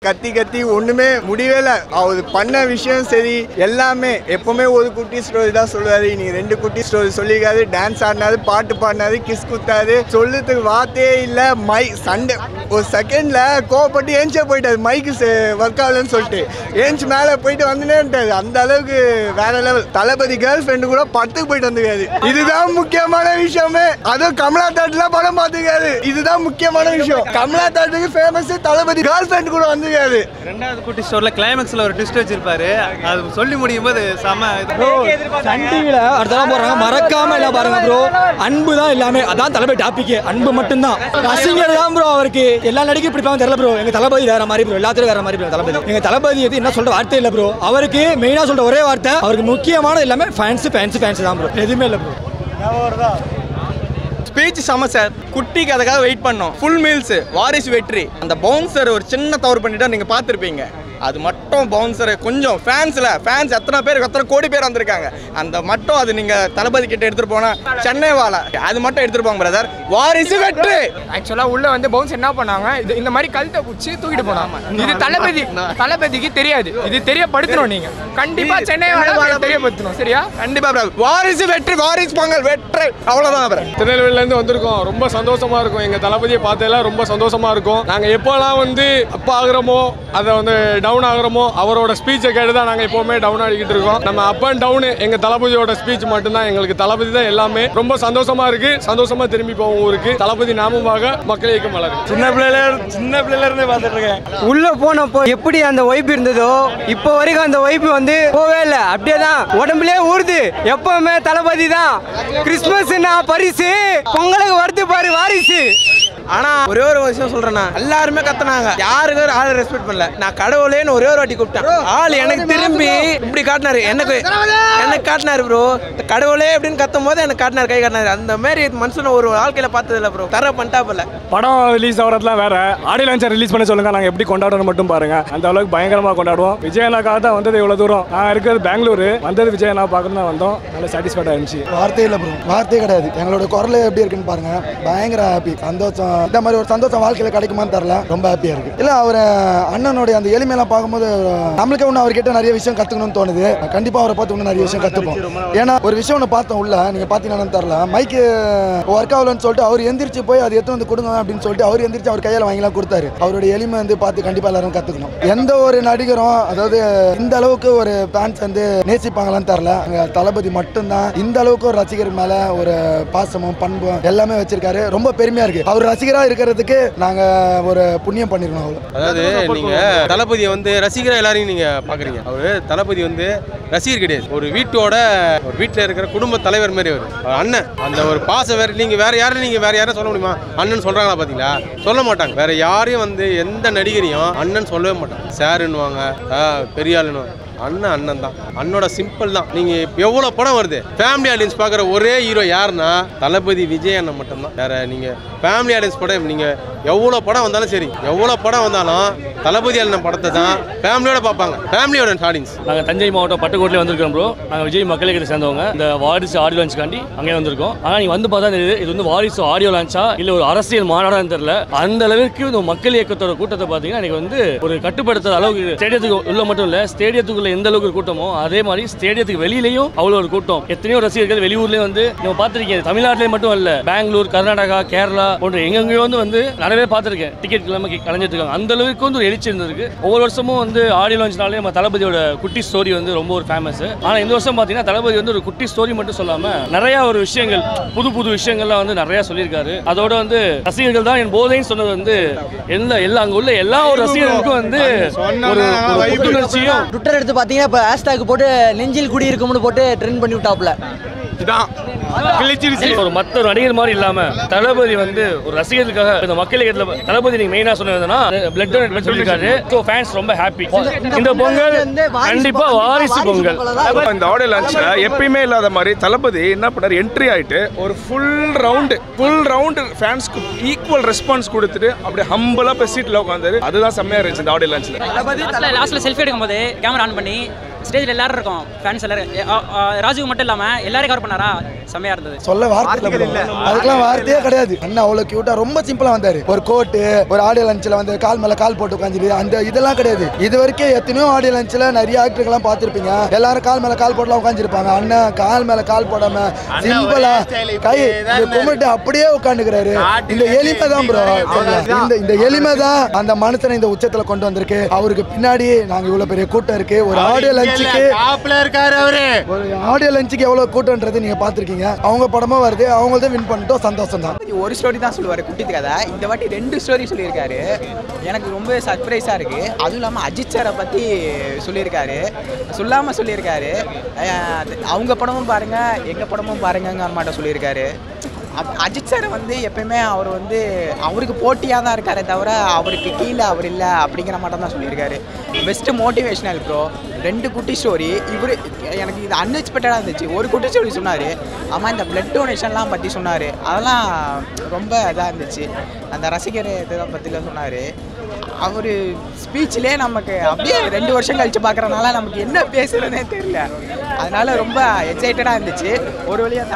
கத்தி கத்தி ஒண்ணுமே முடியவே இல்லை அவர் பண்ண விஷயம் சரி எல்லாமே எப்பவுமே ஒரு குட்டி ஸ்டோரி தான் சொல்லுவாரு நீ ரெண்டு குட்டி ஸ்டோரி சொல்லிக்காது டான்ஸ் ஆடினாரு பாட்டு பாடினாரு கிஸ் குத்தாரு சொல்லுறதுக்கு வார்த்தையே இல்ல மை சண்டை ஒரு செகண்ட்ல கோவப்பட்டு ஏஞ்சே போயிட்டாரு மைக்கு ஒர்க் ஆகலன்னு சொல்லிட்டு ஏஞ்சி மேலே போயிட்டு வந்துனேன்ட்டாரு அந்த அளவுக்கு வேற லெவல் தளபதி கேர்ள் ஃப்ரெண்டு கூட படத்துக்கு போயிட்டு வந்துருக்காரு இதுதான் முக்கியமான விஷயமே அதுவும் கமலா தாட்டுல படம் பார்த்துக்காரு இதுதான் முக்கியமான விஷயம் கமலா தாட்டுக்கு ஃபேமஸ் தளபதி கேர்ள் ஃப்ரெண்ட் கூட வந்துருக்காரு ரெண்டாவது குட்டி ஸ்டோர்ல கிளைமேக்ஸ்ல ஒரு ட்விஸ்ட் வச்சிருப்பாரு அது சொல்லி முடியும் போது செம ப்ரோ சன் டிவியில் அடுத்ததான் போடுறாங்க மறக்காம எல்லாம் பாருங்க ப்ரோ அன்பு தான் எல்லாமே அதான் தளபதி டாபிக் அன்பு மட்டும்தான் ரசிகர் தான் ப்ரோ அவருக்கு எல்லா நடிகை பிடிப்பாங்க தெரியல ப்ரோ எங்க தளபதி வேற மாதிரி ப்ரோ எல்லாத்துக்கும் வேற மாதிரி ப்ரோ தளபதி எங்க தளபதி எது என்ன சொல்ற வார்த்தை இல்லை ப்ரோ அவருக்கு மெயினா சொல்ற ஒரே வார்த்தை அவருக்கு முக்கியமான எல்லாமே ஃபேன்ஸ் ஃபேன்ஸ் ஃபேன்ஸ் தான் ப்ரோ எதுவுமே இல்லை ப்ரோ ஸ்பீச் செம சார் குட்டிக்கு அதுக்காக வெயிட் பண்ணோம் ஃபுல் மீல்ஸ் வாரிசு வெற்றி அந்த பவுன்சர் ஒரு சின்ன தவறு பண்ணிட்டா நீங்க பார்த்துருப்பீங்க அது மட்டும் பவுன்சர் கொஞ்சம் ஃபேன்ஸ்ல ஃபேன்ஸ் எத்தனை பேர் எத்தனை கோடி பேர் வந்திருக்காங்க அந்த மட்டும் அது நீங்க தளபதி கிட்ட எடுத்துட்டு போனா சென்னை வாழ அது மட்டும் எடுத்துட்டு போங்க பிரதர் வாரிசு வெற்றி ஆக்சுவலா உள்ள வந்து பவுன்ஸ் என்ன பண்ணாங்க இது இந்த மாதிரி கழுத்தை பிடிச்சி தூக்கிட்டு போனாங்க இது தளபதி தளபதிக்கு தெரியாது இது தெரியப்படுத்தணும் நீங்க கண்டிப்பா சென்னை வாழ தெரியப்படுத்தணும் சரியா கண்டிப்பா brother. வாரிசு வெற்றி வாரிசு பொங்கல் வெற்றி அவ்வளவுதான் brother. திருநெல்வேலியிலேருந்து வந்திருக்கோம் ரொம்ப சந்தோஷமா இருக்கும் எங்க தளபதியை பார்த்ததுல ரொம்ப சந்தோஷமா இருக்கும் நாங்க எப்போல்லாம் வந்து அப்பா ஆகுறோமோ அதை வந்து டவுன் ஆகுறோமோ அவரோட ஸ்பீச்சை கேட்டு தான் நாங்க எப்பவுமே டவுன் ஆகிக்கிட்டு இருக்கோம் நம்ம அப் அண்ட் டவுன் எங்க தளபதியோட ஸ்பீச் மட்டும்தான் எங்களுக்கு தளபதி தான் எல்லாமே ரொம்ப சந்தோஷமா இருக்கு சந்தோஷமா திரும்பி போவோம் ஊருக்கு தளபதி நாமமாக மக்கள் இயக்கம் வளரும் சின்ன பிள்ளைல சின்ன பிள்ளைல இருந்தே பார்த்துட்டு இருக்கேன் உள்ள போனப்போ எப்படி அந்த ஒய்ப்பு இருந்ததோ இப்போ வரைக்கும் அந்த ஒய்ப்பு வந்து போவே இல்லை அப்படியே தான் உடம்புலயே ஊறுது எப்பவுமே தளபதி தான் கிறிஸ்மஸ்னா பரிசு பொங்கலுக்கு வருது பாரு வாரிசு ஆனா ஒரே ஒரு விஷயம் சொல்றேன்னா எல்லாருமே கத்துனாங்க யாருக்கும் ஆள் ரெஸ்பெக்ட் பண்ணல நான் கடவுளேன்னு ஒரே ஒரு வாட்டி கூப்பிட்டேன் ஆள் எனக்கு திரும்பி இப்படி காட்டினாரு எனக்கு எனக்கு காட்டினாரு ப்ரோ கடவுளே அப்படின்னு கத்தும் போது எனக்கு காட்டினாரு கை காட்டினாரு அந்த மாதிரி மனுஷனை ஒரு வாழ்க்கையில பார்த்தது இல்ல ப்ரோ தர பண்ணிட்டா போல படம் ரிலீஸ் ஆகிறதுலாம் வேற ஆடியோ லான்ச்சை ரிலீஸ் பண்ண சொல்லுங்க நாங்க எப்படி கொண்டாடணும் மட்டும் பாருங்க அந்த அளவுக்கு பயங்கரமா கொண்டாடுவோம் விஜயனாக்காக தான் வந்தது இவ்வளவு தூரம் நான் இருக்கிறது பெங்களூர் வந்தது விஜயனா பார்க்கணும் தான் வந்தோம் நல்ல சாட்டிஸ்ஃபைடா இருந்துச்சு வார்த்தையே இல்லை ப்ரோ வார்த்தையே கிடையாது எங்களோட குரல் எப்படி இருக்குன்னு பாருங்க பயங்கர ஹாப்பி சந்தோஷம் இந்த மாதிரி ஒரு சந்தோஷம் வாழ்க்கையில் கிடைக்குமான்னு தெரில ரொம்ப ஹாப்பியா இருக்கு இல்ல அவர் அண்ணனுடைய அந்த எளிமையெல்லாம் பார்க்கும்போது நம்மளுக்கே ஒன்று அவர்கிட்ட நிறைய விஷயம் கத்துக்கணும்னு தோணுது கண்டிப்பா அவரை பார்த்து இன்னும் நிறைய விஷயம் கத்துப்போம் ஏன்னா ஒரு விஷயம் ஒன்று பார்த்தோம் உள்ள நீங்க பார்த்தீங்கன்னா தெரில மைக்கு ஒர்க் ஆகலன்னு சொல்லிட்டு அவர் எந்திரிச்சு போய் அது எடுத்து வந்து கொடுங்க அப்படின்னு சொல்லிட்டு அவர் எந்திரிச்சு அவர் கையால் வாங்கிலாம் கொடுத்தாரு அவருடைய எளிமை வந்து பார்த்து கண்டிப்பா எல்லாரும் கத்துக்கணும் எந்த ஒரு நடிகரும் அதாவது இந்த அளவுக்கு ஒரு ஃபேன்ஸ் வந்து நேசிப்பாங்களான்னு தெரில அங்க தளபதி மட்டும்தான் இந்த அளவுக்கு ஒரு ரசிகர் மேல ஒரு பாசமும் பண்பும் எல்லாமே வச்சிருக்காரு ரொம்ப பெருமையா இருக்கு அவர் ரசிகரா இருக்கிறதுக்கு நாங்க ஒரு புண்ணியம் பண்ணிருக்கோம் அவ்வளவு அதாவது நீங்க தளபதியை வந்து ரசிகரா எல்லாரையும் நீங்க பாக்குறீங்க அவரு தளபதி வந்து ரசிகர் கிடையாது ஒரு வீட்டோட ஒரு வீட்டுல இருக்கிற குடும்ப தலைவர் மாதிரி அவர் அவர் அண்ணன் அந்த ஒரு பாசம் வேற நீங்க வேற யாரும் நீங்க வேற யாரும் சொல்ல முடியுமா அண்ணன் சொல்றாங்களா பாத்தீங்களா சொல்ல மாட்டாங்க வேற யாரையும் வந்து எந்த நடிகரையும் அண்ணன் சொல்லவே மாட்டாங்க சாருன்னுவாங்க ஆ, பெரிய ஆளுன்னுவாங்க அண்ணன் அண்ணன் தான் அண்ணோட சிம்பிள் தான் நீங்க எவ்வளவு படம் வருது ஃபேமிலி ஆடியன்ஸ் பார்க்குற ஒரே ஹீரோ யாருன்னா தளபதி விஜய் அண்ணன் மட்டும்தான் வேற நீங்க ஃபேமிலி ஆடியன்ஸ் படம் நீங்க எவ்வளவு படம் வந்தாலும் சரி எவ்வளவு படம் வந்தாலும் தளபதி அண்ணன் படத்தை தான் ஃபேமிலியோட பார்ப்பாங்க ஃபேமிலியோட ஆடியன்ஸ் நாங்கள் தஞ்சை மாவட்டம் பட்டுக்கோட்டில் வந்திருக்கோம் ப்ரோ நாங்கள் விஜய் மக்களே கிட்ட சேர்ந்தவங்க இந்த வாரிசு ஆடியோ லான்ச்காண்டி அங்கே வந்திருக்கோம் ஆனால் நீங்கள் வந்து பார்த்தா தெரியுது இது வந்து வாரிசு ஆடியோ லான்ச்சா இல்லை ஒரு அரசியல் மாநாடான்னு தெரியல அந்த அளவுக்கு இந்த மக்கள் இயக்கத்தோட கூட்டத்தை பார்த்தீங்கன்னா எனக்கு வந்து ஒரு கட்டுப்படுத்தாத அளவுக்கு ஸ்டேடியத்துக்கு உள்ள மட்டும் இல்லை ஸ்டேடியத்துக்குள்ள எந்த அளவுக்கு ஒரு கூட்டமோ அதே மாதிரி ஸ்டேடியத்துக்கு வெளியிலையும் அவ்வளோ ஒரு கூட்டம் எத்தனையோ ரசிகர்கள் வெளியூர்லேயும் வந்து நம்ம பார்த்துருக்கீங்க தமிழ்நாட்டிலே மட்டும் இல்லை பெங்களூர் கர்நாடகா கேரளா போன்ற எங்கெங்கேயோ வந்து வந்து நிறைய பேர் பார்த்துருக்கேன் டிக்கெட் இல்லாமல் கலைஞ்சிட்டு இருக்காங்க அந்த அளவுக்கு வந்து ஒரு எழுச்சி இருந்திருக்கு ஒவ்வொரு வருஷமும் வந்து ஆடியோ லான்ச்னாலே நம்ம தளபதியோட குட்டி ஸ்டோரி வந்து ரொம்ப ஒரு ஃபேமஸ் ஆனால் இந்த வருஷம் பார்த்தீங்கன்னா தளபதி வந்து ஒரு குட்டி ஸ்டோரி மட்டும் சொல்லாம நிறைய ஒரு விஷயங்கள் புது புது விஷயங்கள்லாம் வந்து நிறைய சொல்லியிருக்காரு அதோட வந்து ரசிகர்கள் தான் என் போதைன்னு சொன்னது வந்து எல்லா எல்லா அங்கே உள்ள எல்லா ஒரு ரசிகர்களுக்கும் வந்து ஒரு ஒரு புத்துணர்ச்சியும் ட்விட்டர் எடுத்து பார்த்தீங்கன்னா இப்போ ஹேஷ்டாக் போட்டு நெஞ்சில் குடி இருக்கும்னு போட்டு ட்ரெண்ட் பண்ணி விட்டாப்ல இதான் ஒரு மற்ற ஒரு நடிகர் மாதிரி இல்லாம தளபதி வந்து ஒரு ரசிகர்களுக்காக இந்த மக்கள் இயக்கத்துல தளபதி நீங்க மெயினா சொன்னதுன்னா பிளட் டொனேட் சொல்லியிருக்காரு ஸோ ஃபேன்ஸ் ரொம்ப ஹாப்பி இந்த பொங்கல் கண்டிப்பா வாரிசு பொங்கல் இந்த ஆடியோ லான்ச்ல எப்பயுமே இல்லாத மாதிரி தளபதி என்ன பண்ணாரு என்ட்ரி ஆயிட்டு ஒரு ஃபுல் ரவுண்டு ஃபுல் ரவுண்டு ஃபேன்ஸ்க்கு ஈக்குவல் ரெஸ்பான்ஸ் கொடுத்துட்டு அப்படியே ஹம்பலா போய் சீட்ல உட்காந்தாரு அதுதான் செம்மையா இருந்துச்சு இந்த ஆடியோ லான்ச்ல லாஸ்ட்ல செல்ஃபி எடுக்கும்போது கேமரா ஆன் பண்ணி ஸ்டேஜில் எல்லாரும் இருக்கும் ஃபேன்ஸ் எல்லாரும் எ- ஆ, ஆ, ராஜுக்கு மட்டும் இல்லாமல் எல்லாரையும் கவர் பண்ணாரா செம்மையா இருந்தது சொல்ல வார்த்தை இல்ல bro. அதுக்கெல்லாம் வார்த்தையே கிடையாது அண்ணா அவ்வளவு கியூட்டா ரொம்ப சிம்பிளா வந்தாரு ஒரு கோட்டு ஒரு ஆடியோ லஞ்சில் வந்து கால் மேல கால் போட்டு உட்காந்துட்டு அந்த இதெல்லாம் கிடையாது இது வரைக்கும் எத்தனையோ ஆடியோ லஞ்சில் நிறைய ஆக்டர்கள்லாம் பார்த்துருப்பீங்க எல்லாரும் கால் மேல கால் போட்டுலாம் உட்காந்துருப்பாங்க அண்ணன் கால் மேல கால் போடாம சிம்பிளா கை கும்பிட்டு அப்படியே உட்காந்துக்கிறாரு இந்த எளிமை தான் ப்ரோ இந்த இந்த எளிமை தான் அந்த மனுஷனை இந்த உச்சத்துல கொண்டு வந்திருக்கு அவருக்கு பின்னாடி நாங்க இவ்வளவு பெரிய கூட்டம் இருக்கு ஒரு ஆடியோ லஞ்சுக்கு இருக்காரு அவரு ஒரு ஆடியோ லஞ்சுக்கு எவ்வளவு கூட்டம்ன்றது நீங்க பாத்திருக்கீங்க அவங்க படமா வருது அவங்க தான் வின் பண்ணிட்டோம் சந்தோஷம் தான் ஒரு ஸ்டோரி தான் சொல்லுவார் குட்டி கதை இந்த வாட்டி ரெண்டு ஸ்டோரி சொல்லியிருக்காரு எனக்கு ரொம்ப சர்ப்ரைஸாக இருக்குது அதுவும் இல்லாமல் அஜித் சாரை பற்றி சொல்லியிருக்காரு சொல்லாமல் சொல்லியிருக்காரு அஹ் அவங்க படமும் பாருங்கள் எங்கள் படமும் பாருங்கங்கிற மாட்ட சொல்லியிருக்காரு அப்- அஜித் சார் வந்து எப்பயுமே அவர் வந்து அவருக்கு போட்டியாக தான் இருக்காரே தவிர அவருக்கு கீழே அவர் இல்லை அப்படிங்கிற மாட்டம் தான் சொல்லியிருக்காரு பெஸ்ட்டு மோட்டிவேஷனல் ப்ரோ ரெண்டு குட்டி ஸ்டோரி இவர் எனக்கு இது அன்எக்ஸ்பெக்டடாக இருந்துச்சு ஒரு குட்டி ஸ்டோரி சொன்னார் ஆமாம் இந்த பிளட் டொனேஷன்லாம் பற்றி சொன்னார் அதெல்லாம் ரொம்ப இதாக இருந்துச்சு அந்த ரசிகர் இதெல்லாம் பற்றிலாம் சொன்னார் அவர் ஸ்பீச்சிலே நமக்கு அப்படியே ரெண்டு வருஷம் கழிச்சு பார்க்குறதுனால நமக்கு என்ன பேசுறதுனே தெரியல அதனால ரொம்ப எக்ஸைட்டடாக இருந்துச்சு ஒரு வழியாக